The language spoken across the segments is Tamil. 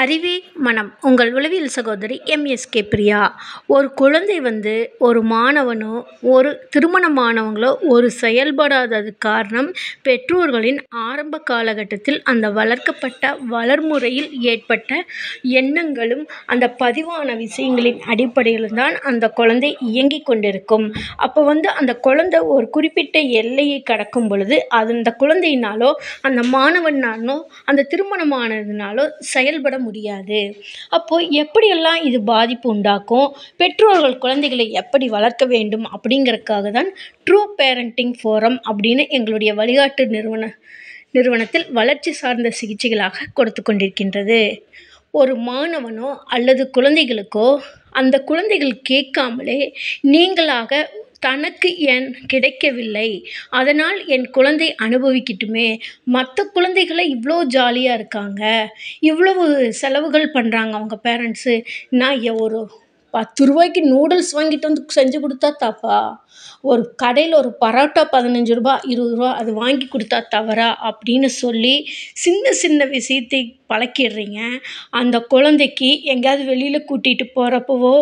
அறிவே மனம் உங்கள் உளவியல் சகோதரி எம்எஸ்கே பிரியா ஒரு குழந்தை வந்து ஒரு மாணவனோ ஒரு திருமணமானவங்களோ ஒரு செயல்படாததுக்கு காரணம் பெற்றோர்களின் ஆரம்ப காலகட்டத்தில் அந்த வளர்க்கப்பட்ட வளர்முறையில் ஏற்பட்ட எண்ணங்களும் அந்த பதிவான விஷயங்களின் அடிப்படையில் தான் அந்த குழந்தை இயங்கிக் கொண்டிருக்கும் அப்போ வந்து அந்த குழந்தை ஒரு குறிப்பிட்ட எல்லையை கடக்கும் பொழுது அது அந்த குழந்தையினாலோ அந்த மாணவனாலோ அந்த திருமணமானதுனாலோ செயல்பட முடியாது அப்போது எப்படியெல்லாம் இது பாதிப்பு உண்டாக்கும் பெற்றோர்கள் குழந்தைகளை எப்படி வளர்க்க வேண்டும் அப்படிங்கிறதுக்காக தான் ட்ரூ பேரண்டிங் ஃபோரம் அப்படின்னு எங்களுடைய வழிகாட்டு நிறுவன நிறுவனத்தில் வளர்ச்சி சார்ந்த சிகிச்சைகளாக கொடுத்து கொண்டிருக்கின்றது ஒரு மாணவனோ அல்லது குழந்தைகளுக்கோ அந்த குழந்தைகள் கேட்காமலே நீங்களாக தனக்கு என் கிடைக்கவில்லை அதனால் என் குழந்தை அனுபவிக்கட்டுமே மற்ற குழந்தைகளை இவ்வளோ ஜாலியாக இருக்காங்க இவ்வளவு செலவுகள் பண்ணுறாங்க அவங்க பேரண்ட்ஸு நான் எ ஒரு பத்து ரூபாய்க்கு நூடுல்ஸ் வாங்கிட்டு வந்து செஞ்சு கொடுத்தா தப்பா ஒரு கடையில் ஒரு பரோட்டா பதினஞ்சு ரூபா இருபது ரூபா அது வாங்கி கொடுத்தா தவறா அப்படின்னு சொல்லி சின்ன சின்ன விஷயத்தை பழக்கிடுறீங்க அந்த குழந்தைக்கு எங்கேயாவது வெளியில் கூட்டிகிட்டு போகிறப்பவோ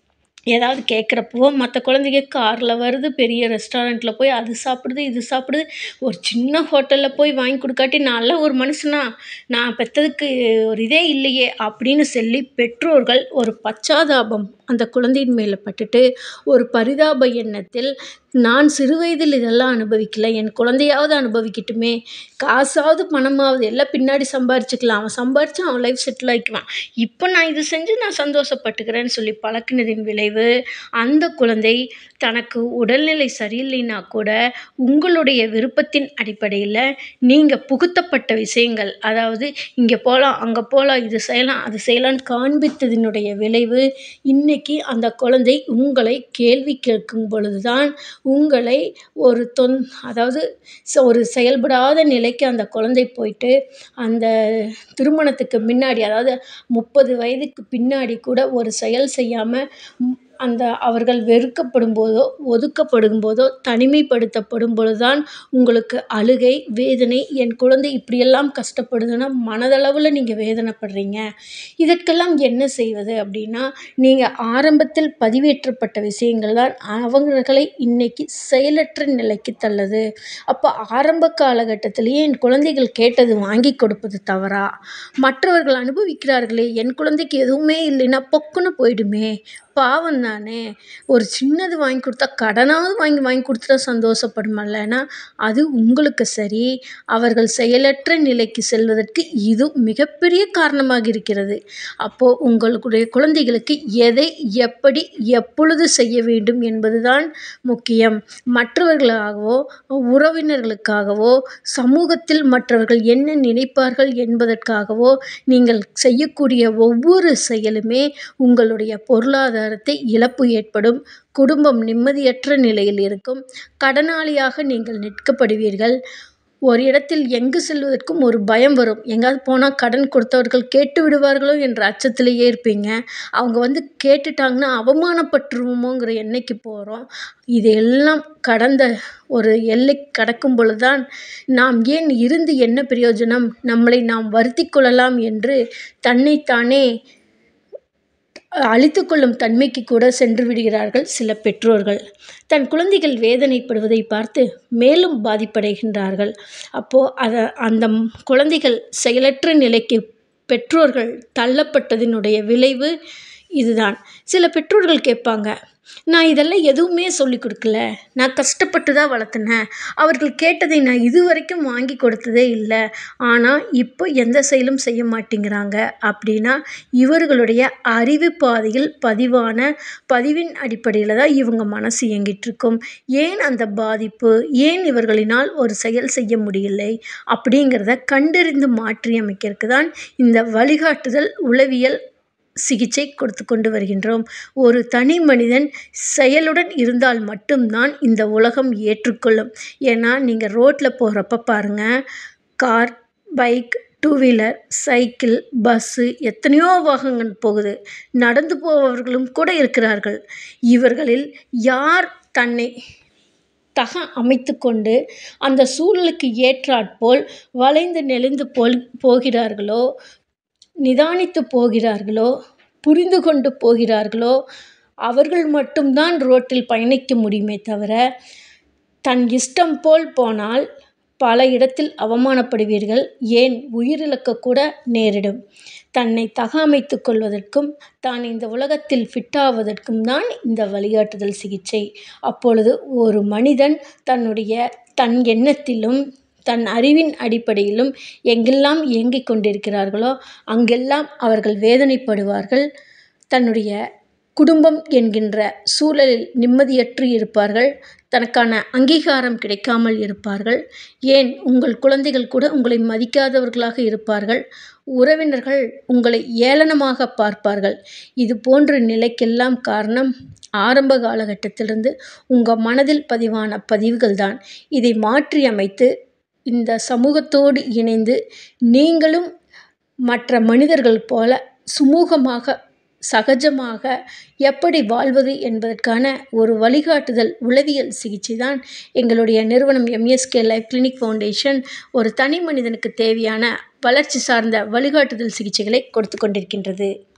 ஏதாவது கேட்குறப்போ மற்ற குழந்தைங்க காரில் வருது பெரிய ரெஸ்டாரண்ட்டில் போய் அது சாப்பிடுது இது சாப்பிடுது ஒரு சின்ன ஹோட்டலில் போய் வாங்கி கொடுக்காட்டி நான்லாம் ஒரு மனுஷனா நான் பெற்றதுக்கு ஒரு இதே இல்லையே அப்படின்னு சொல்லி பெற்றோர்கள் ஒரு பச்சாதாபம் அந்த குழந்தையின் மேலே பட்டுட்டு ஒரு பரிதாப எண்ணத்தில் நான் சிறு வயதில் இதெல்லாம் அனுபவிக்கல என் குழந்தையாவது அனுபவிக்கட்டுமே காசாவது பணமாவது எல்லாம் பின்னாடி சம்பாரிச்சுக்கலாம் அவன் சம்பாரித்து அவன் லைஃப் செட்டில் ஆகிக்குவான் இப்போ நான் இது செஞ்சு நான் சந்தோஷப்பட்டுக்கிறேன்னு சொல்லி பழக்கினதின் விளைவு அந்த குழந்தை தனக்கு உடல்நிலை சரியில்லைன்னா கூட உங்களுடைய விருப்பத்தின் அடிப்படையில் நீங்கள் புகுத்தப்பட்ட விஷயங்கள் அதாவது இங்கே போகலாம் அங்கே போகலாம் இது செய்யலாம் அது செய்யலான்னு காண்பித்ததினுடைய விளைவு இன்றைக்கி அந்த குழந்தை உங்களை கேள்வி கேட்கும் பொழுது தான் உங்களை ஒரு தொன் அதாவது ஒரு செயல்படாத நிலைக்கு அந்த குழந்தை போயிட்டு அந்த திருமணத்துக்கு முன்னாடி அதாவது முப்பது வயதுக்கு பின்னாடி கூட ஒரு செயல் செய்யாமல் அந்த அவர்கள் வெறுக்கப்படும் போதோ ஒதுக்கப்படும் போதோ தனிமைப்படுத்தப்படும் பொழுது தான் உங்களுக்கு அழுகை வேதனை என் குழந்தை இப்படியெல்லாம் கஷ்டப்படுதுன்னா மனதளவில் நீங்கள் வேதனைப்படுறீங்க இதற்கெல்லாம் என்ன செய்வது அப்படின்னா நீங்கள் ஆரம்பத்தில் பதிவேற்றப்பட்ட விஷயங்கள் தான் அவர்களை இன்னைக்கு செயலற்ற நிலைக்கு தள்ளுது அப்போ ஆரம்ப காலகட்டத்திலேயே என் குழந்தைகள் கேட்டது வாங்கி கொடுப்பது தவறா மற்றவர்கள் அனுபவிக்கிறார்களே என் குழந்தைக்கு எதுவுமே இல்லைன்னா பொக்குன்னு போயிடுமே பாவம் தானே ஒரு சின்னது வாங்கி கொடுத்தா கடனாவது வாங்கி வாங்கி கொடுத்துட்டா சந்தோஷப்படுமல்லன்னா அது உங்களுக்கு சரி அவர்கள் செயலற்ற நிலைக்கு செல்வதற்கு இது மிகப்பெரிய காரணமாக இருக்கிறது அப்போது உங்களுடைய குழந்தைகளுக்கு எதை எப்படி எப்பொழுது செய்ய வேண்டும் என்பது தான் முக்கியம் மற்றவர்களாகவோ உறவினர்களுக்காகவோ சமூகத்தில் மற்றவர்கள் என்ன நினைப்பார்கள் என்பதற்காகவோ நீங்கள் செய்யக்கூடிய ஒவ்வொரு செயலுமே உங்களுடைய பொருளாதாரத்தை இழப்பு ஏற்படும் குடும்பம் நிம்மதியற்ற நிலையில் இருக்கும் கடனாளியாக நீங்கள் நிற்கப்படுவீர்கள் ஒரு இடத்தில் எங்கு செல்வதற்கும் ஒரு பயம் வரும் எங்கேயாவது போனால் கடன் கொடுத்தவர்கள் கேட்டு விடுவார்களோ என்ற அச்சத்திலேயே இருப்பீங்க அவங்க வந்து கேட்டுட்டாங்கன்னா அவமானப்பட்டுருவோமோங்கிற எண்ணெய்க்கு போகிறோம் இதையெல்லாம் கடந்த ஒரு எல்லை கடக்கும் பொழுது தான் நாம் ஏன் இருந்து என்ன பிரயோஜனம் நம்மளை நாம் வருத்தி கொள்ளலாம் என்று தன்னைத்தானே அழித்து கொள்ளும் தன்மைக்கு கூட சென்று விடுகிறார்கள் சில பெற்றோர்கள் தன் குழந்தைகள் வேதனைப்படுவதை பார்த்து மேலும் பாதிப்படைகின்றார்கள் அப்போது அதை அந்த குழந்தைகள் செயலற்ற நிலைக்கு பெற்றோர்கள் தள்ளப்பட்டதினுடைய விளைவு இதுதான் சில பெற்றோர்கள் கேட்பாங்க நான் இதெல்லாம் எதுவுமே சொல்லி கொடுக்கல நான் கஷ்டப்பட்டு தான் வளர்த்துனேன் அவர்கள் கேட்டதை நான் இது வரைக்கும் வாங்கி கொடுத்ததே இல்லை ஆனால் இப்போ எந்த செயலும் செய்ய மாட்டேங்கிறாங்க அப்படின்னா இவர்களுடைய அறிவு பாதையில் பதிவான பதிவின் அடிப்படையில் தான் இவங்க மனசு இயங்கிட்டுருக்கும் ஏன் அந்த பாதிப்பு ஏன் இவர்களினால் ஒரு செயல் செய்ய முடியலை அப்படிங்கிறத கண்டறிந்து மாற்றியமைக்கிறதுக்கு தான் இந்த வழிகாட்டுதல் உளவியல் சிகிச்சை கொடுத்து கொண்டு வருகின்றோம் ஒரு தனி மனிதன் செயலுடன் இருந்தால் மட்டும்தான் இந்த உலகம் ஏற்றுக்கொள்ளும் ஏன்னா நீங்கள் ரோட்டில் போகிறப்ப பாருங்கள் car bike two wheeler cycle bus எத்தனையோ வாகனங்கள் போகுது நடந்து போபவர்களும் கூட இருக்கிறார்கள் இவர்களில் யார் தன்னை தக அமைத்து கொண்டு அந்த சூழலுக்கு ஏற்றாற்போல் வளைந்து நெளிந்து போல் போகிறார்களோ நிதானித்து போகிறார்களோ புரிந்து கொண்டு போகிறார்களோ அவர்கள் மட்டும்தான் ரோட்டில் பயணிக்க முடியுமே தவிர தன் இஷ்டம் போல் போனால் பல இடத்தில் அவமானப்படுவீர்கள் ஏன் உயிரிழக்கக்கூட நேரிடும் தன்னை தகமைத்துக் கொள்வதற்கும் தான் இந்த உலகத்தில் ஃபிட்டாவதற்கும் தான் இந்த வழிகாட்டுதல் சிகிச்சை அப்பொழுது ஒரு மனிதன் தன்னுடைய தன் எண்ணத்திலும் தன் அறிவின் அடிப்படையிலும் எங்கெல்லாம் இயங்கிக் கொண்டிருக்கிறார்களோ அங்கெல்லாம் அவர்கள் வேதனைப்படுவார்கள் தன்னுடைய குடும்பம் என்கின்ற சூழலில் நிம்மதியற்று இருப்பார்கள் தனக்கான அங்கீகாரம் கிடைக்காமல் இருப்பார்கள் ஏன் உங்கள் குழந்தைகள் கூட உங்களை மதிக்காதவர்களாக இருப்பார்கள் உறவினர்கள் உங்களை ஏளனமாக பார்ப்பார்கள் இது போன்ற நிலைக்கெல்லாம் காரணம் ஆரம்ப காலகட்டத்திலிருந்து உங்கள் மனதில் பதிவான பதிவுகள் தான் இதை மாற்றி அமைத்து இந்த சமூகத்தோடு இணைந்து நீங்களும் மற்ற மனிதர்கள் போல சுமூகமாக சகஜமாக எப்படி வாழ்வது என்பதற்கான ஒரு வழிகாட்டுதல் உளவியல் சிகிச்சை தான் எங்களுடைய நிறுவனம் எம்எஸ்கே லைஃப் கிளினிக் ஃபவுண்டேஷன் ஒரு தனி மனிதனுக்கு தேவையான வளர்ச்சி சார்ந்த வழிகாட்டுதல் சிகிச்சைகளை கொடுத்து கொண்டிருக்கின்றது